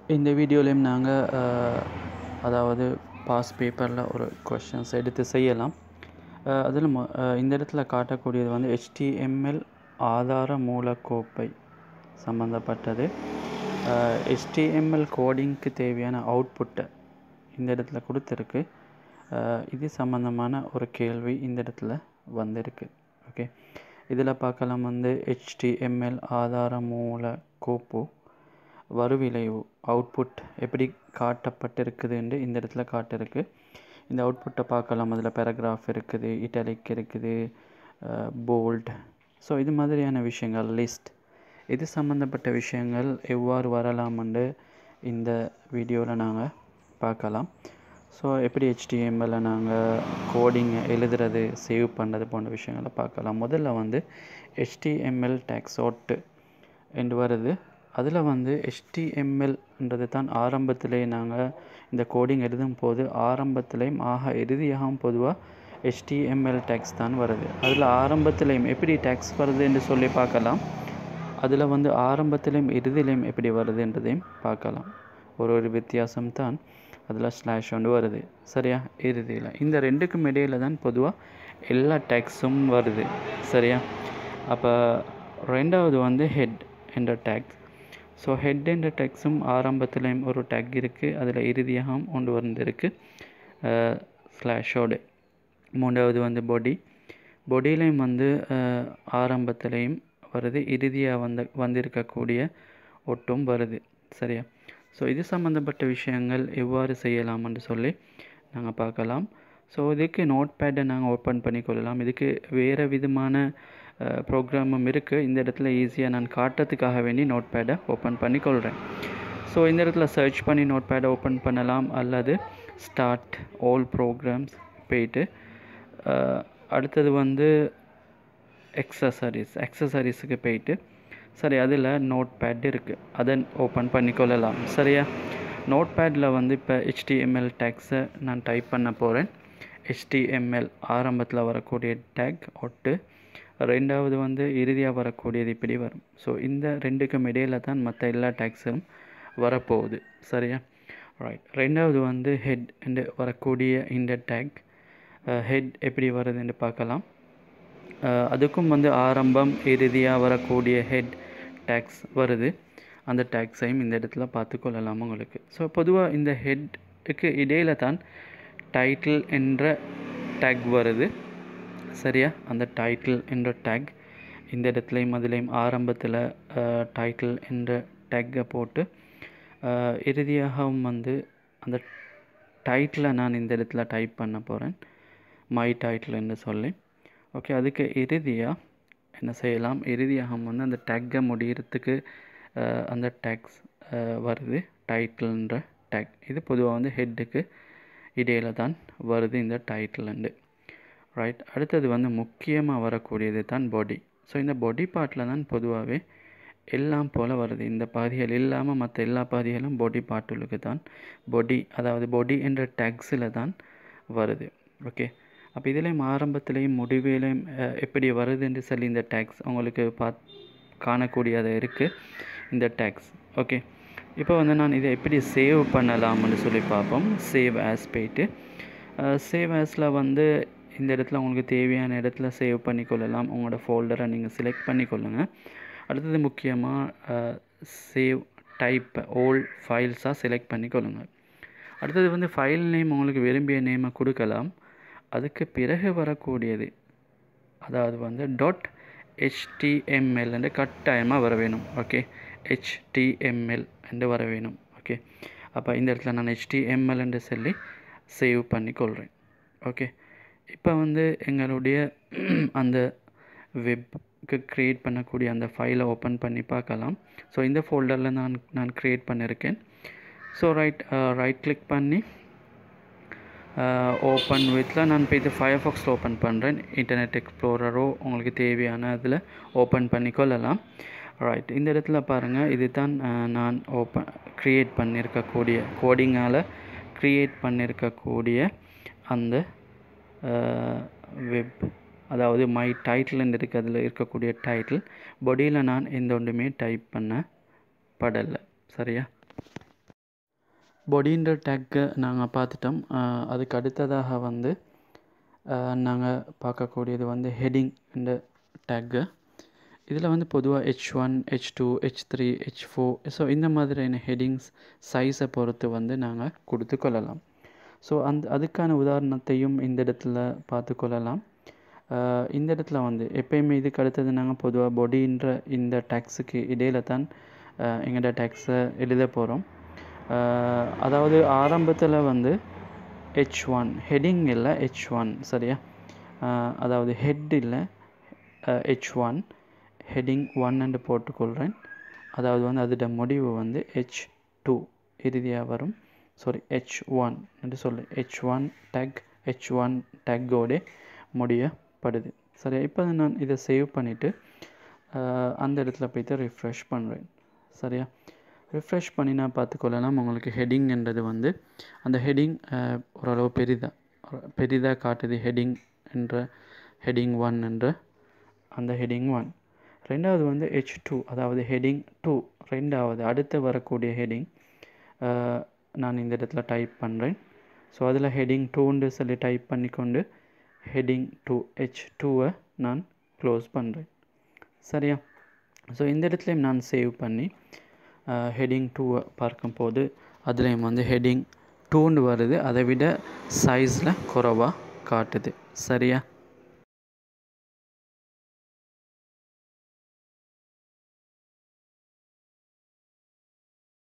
இந்த வீடியோலையும் நாங்கள் அதாவது பாஸ் பேப்பரில் ஒரு கொஷின்ஸ் எடுத்து செய்யலாம் அதில் மொ இந்த இடத்துல காட்டக்கூடியது வந்து HTML ஆதார மூலக்கோப்பை சம்மந்தப்பட்டது HTML கோடிங்க்கு தேவையான அவுட்புட்டை இந்த இடத்துல கொடுத்துருக்கு இது சம்மந்தமான ஒரு கேள்வி இந்த இடத்துல வந்திருக்கு ஓகே இதில் பார்க்கலாம் வந்து HTML ஆதார மூல கோப்பு வருவிளைவு அவுட்புட் எப்படி காட்டப்பட்டிருக்குதுன்னு இந்த இடத்துல காட்டிருக்கு இந்த அவுட்புட்டை பார்க்கலாம் அதில் பேராகிராஃப் இருக்குது இட்டாலிக் இருக்குது போல்ட் ஸோ இது மாதிரியான விஷயங்கள் லிஸ்ட் இது சம்மந்தப்பட்ட விஷயங்கள் எவ்வாறு வரலாம்னு இந்த வீடியோவில் நாங்கள் பார்க்கலாம் ஸோ எப்படி ஹெச்டிஎம்எல்ல நாங்கள் கோடிங்கை எழுதுறது சேவ் பண்ணுறது போன்ற விஷயங்களை பார்க்கலாம் முதல்ல வந்து ஹெச்டிஎம்எல் டேக்ஸோட்டு என்று வருது அதில் வந்து ஹெச்டிஎம்எல்ன்றது தான் ஆரம்பத்திலே நாங்கள் இந்த கோடிங் எழுதும் போது ஆரம்பத்திலையும் ஆக இறுதியாகவும் பொதுவாக ஹெச்டிஎம்எல் டேக்ஸ் தான் வருது அதில் ஆரம்பத்திலையும் எப்படி டேக்ஸ் வருது என்று சொல்லி பார்க்கலாம் அதில் வந்து ஆரம்பத்திலையும் இறுதியிலையும் எப்படி வருதுன்றதையும் பார்க்கலாம் ஒரு ஒரு வித்தியாசம் தான் அதில் ஸ்லாஷ் ஒன்று வருது சரியா இறுதியில் இந்த ரெண்டுக்கும் இடையில் தான் பொதுவாக எல்லா டேக்ஸும் வருது சரியா அப்போ ரெண்டாவது வந்து ஹெட் என்ற டேக்ஸ் ஸோ ஹெட் என்ற டேக்ஸும் ஆரம்பத்துலேயும் ஒரு டேக் இருக்குது அதில் இறுதியாகவும் ஒன்று வந்திருக்கு ஸ்லாஷோடு மூன்றாவது வந்து பொடி பொடியிலையும் வந்து ஆரம்பத்துலேயும் வருது இறுதியாக வந்த வந்திருக்கக்கூடிய ஒட்டும் வருது சரியா ஸோ இது சம்மந்தப்பட்ட விஷயங்கள் எவ்வாறு செய்யலாம்னு சொல்லி நாங்கள் பார்க்கலாம் ஸோ இதுக்கு நோட் பேடை நாங்கள் ஓப்பன் பண்ணிக்கொள்ளலாம் இதுக்கு வேறு விதமான ப்ரோக்ராமும் இருக்குது இந்த இடத்துல ஈஸியாக நான் காட்டுறதுக்காக வேண்டி நோட் பேடை ஓப்பன் பண்ணிக்கொள்கிறேன் ஸோ இந்த இடத்துல சர்ச் பண்ணி நோட் பேடை ஓப்பன் பண்ணலாம் அல்லது ஸ்டார்ட் ஆல் ப்ரோக்ராம்ஸ் போயிட்டு அடுத்தது வந்து எக்ஸசரிஸ் எக்ஸசரிஸுக்கு போயிட்டு சரி அதில் நோட் பேட் இருக்குது அதை ஓப்பன் பண்ணிக்கொள்ளலாம் சரியா நோட் பேடில் வந்து இப்போ ஹெச்டிஎம்எல் டேக்ஸை நான் டைப் பண்ண போகிறேன் ஹெச்டிஎம்எல் ஆரம்பத்தில் வரக்கூடிய டேக் ஒட்டு ரெண்டாவது வந்து இறுதியாக வரக்கூடியது இப்படி வரும் ஸோ இந்த ரெண்டுக்கும் இடையில் தான் மற்ற எல்லா டேக்ஸும் வரப்போகுது சரியா ரைட் ரெண்டாவது வந்து ஹெட் என்று வரக்கூடிய இந்த டேக் ஹெட் எப்படி வருதுன்னு பார்க்கலாம் அதுக்கும் வந்து ஆரம்பம் இறுதியாக வரக்கூடிய ஹெட் டேக்ஸ் வருது அந்த டேக்ஸையும் இந்த இடத்துல பார்த்துக்கொள்ளலாம் உங்களுக்கு ஸோ பொதுவாக இந்த ஹெட்டுக்கு இடையில் தான் டைட்டில் என்ற டேக் வருது சரியா அந்த டைட்டில் என்ற டேக் இந்த இடத்துலையும் அதுலேயும் ஆரம்பத்தில் டைட்டில் என்ற டேக்கை போட்டு இறுதியாகவும் வந்து அந்த டைட்டிலை நான் இந்த இடத்துல டைப் பண்ண போகிறேன் மை டைட்டில் என்று சொல்லி ஓகே அதுக்கு இறுதியாக என்ன செய்யலாம் இறுதியாக வந்து அந்த டேக்கை முடிகிறதுக்கு அந்த டேக்ஸ் வருது டைட்டில்ன்ற டேக் இது பொதுவாக வந்து ஹெட்டுக்கு இடையில் தான் வருது இந்த டைட்டில்ண்டு ரைட் அடுத்தது வந்து முக்கியமாக வரக்கூடியது தான் பாடி ஸோ இந்த பாடி பார்ட்டில் தான் பொதுவாகவே எல்லாம் போல் வருது இந்த பாதிகள் இல்லாமல் மற்ற எல்லா பாதிகளும் பாடி பார்ட்டுகளுக்கு தான் பொடி அதாவது பொடி என்ற டேக்ஸில் தான் வருது ஓகே அப்போ இதுலேயும் ஆரம்பத்துலேயும் முடிவிலையும் எப்படி வருது என்று சொல்லி இந்த டேக்ஸ் உங்களுக்கு பாத் காணக்கூடியதாக இருக்குது இந்த டேக்ஸ் ஓகே இப்போ வந்து நான் இதை எப்படி சேவ் பண்ணலாம்னு சொல்லி பார்ப்போம் சேவ் ஆஸ் போயிட்டு சேவ் ஆஸில் வந்து இந்த இடத்துல உங்களுக்கு தேவையான இடத்துல சேவ் பண்ணிக்கொள்ளலாம் உங்களோட ஃபோல்டரை நீங்கள் செலக்ட் பண்ணிக்கொள்ளுங்கள் அடுத்தது முக்கியமாக சேவ் டைப் ஓல் ஃபைல்ஸாக செலக்ட் பண்ணிக்கொள்ளுங்கள் அடுத்தது வந்து ஃபைல் நேம் உங்களுக்கு விரும்பிய நேமை கொடுக்கலாம் அதுக்கு பிறகு வரக்கூடியது அதாவது வந்து டாட் ஹெச்டிஎம்எல் என்று கட்டாயமாக வர வேணும் ஓகே ஹெச்டிஎம்எல் என்று வர வேணும் ஓகே அப்போ இந்த இடத்துல நான் ஹெச்டிஎம்எல் என்று சொல்லி சேவ் பண்ணிக்கொள்கிறேன் ஓகே இப்போ வந்து எங்களுடைய அந்த வெப்க்கு க்ரியேட் பண்ணக்கூடிய அந்த ஃபைலை ஓப்பன் பண்ணி பார்க்கலாம் ஸோ இந்த ஃபோல்டரில் நான் நான் க்ரியேட் பண்ணியிருக்கேன் ஸோ ரைட் ரைட் கிளிக் பண்ணி ஓப்பன் வித்தில் நான் இப்போ இது ஃபயர்ஃபாக்ஸில் ஓப்பன் பண்ணுறேன் இன்டர்நெட் எக்ஸ்ப்ளோரரோ உங்களுக்கு தேவையான அதில் ஓப்பன் பண்ணிக்கொள்ளலாம் ரைட் இந்த இடத்துல பாருங்கள் இது தான் நான் ஓப்பன் க்ரியேட் பண்ணியிருக்கக்கூடிய கோடிங்கால் க்ரியேட் பண்ணியிருக்கக்கூடிய அந்த வெப் அதாவது மை டைட்டில்னு இருக்குது அதில் இருக்கக்கூடிய டைட்டில் பாடியில் நான் எந்த ஒன்றுமே டைப் பண்ண படலை சரியா பொடின்ற டேக்கை நாங்கள் பார்த்துட்டோம் அஹ் அதுக்கு அடுத்ததாக வந்து நாங்கள் பார்க்கக்கூடியது வந்து ஹெட்டிங் இந்த டேக்கு இதில் வந்து பொதுவாக H one H two H three H four so இந்த மாதிரியான ஹெட்டிங்ஸ் சைஸை பொறுத்து வந்து நாங்கள் கொடுத்து கொள்ளலாம் ஸோ அந்த அதுக்கான உதாரணத்தையும் இந்த இடத்துல பார்த்து கொள்ளலாம் அஹ் இந்த இடத்துல வந்து எப்பயுமே இதுக்கு அடுத்தது நாங்கள் பொதுவாக பொடின்ற இந்த டேக்ஸுக்கு இடையில தான் அஹ் எங்களோட டேக்ஸை எழுத போகிறோம் அதாவது ஆரம்பத்தில் வந்து ஹெச் ஒன் ஹெட்டிங் இல்லை ஹெச் ஒன் சரியா அஹ் அதாவது ஹெட் இல்லை ஹெச் ஒன் ஹெட்டிங் ஒன் என்று போட்டுக்கொள்கிறேன் அதாவது வந்து அதோட முடிவு வந்து ஹெச் டூ இறுதியாக வரும் சாரி ஹெச் ஒன் என்று சொல்லு H one tag H one டேக்கோட முடியப்படுது சரியா இப்போ நான் இதை சேவ் பண்ணிவிட்டு அந்த இடத்துல போய்த்து ரிஃப்ரெஷ் பண்ணுறேன் சரியா ரிஃப்ரெஷ் பண்ணி நான் பார்த்துக்கொள்ளலாம் உங்களுக்கு ஹெட்டிங்ன்றது வந்து அந்த ஹெட்டிங் ஓரளவு பெரிதாக பெரிதாக காட்டுது ஹெட்டிங் என்ற ஹெட்டிங் ஒன் என்ற அந்த ஹெட்டிங் ஒன் ரெண்டாவது வந்து ஹெச் டூ அதாவது ஹெட்டிங் டூ ரெண்டாவது அடுத்து வரக்கூடிய ஹெட்டிங் நான் இந்த இடத்துல டைப் பண்ணுறேன் ஸோ அதில் ஹெட்டிங் டூன்னு சொல்லி டைப் பண்ணிக்கொண்டு ஹெட்டிங் டூ ஹெச் டூவை நான் க்ளோஸ் பண்ணுறேன் சரியா ஸோ இந்த இடத்துலையும் நான் சேவ் பண்ணி ஹெட்டிங் டூவை பார்க்கும்போது அதுலேயும் வந்து ஹெட்டிங் டூன்னு வருது அதை விட சைஸில் குறைவாக காட்டுது சரியா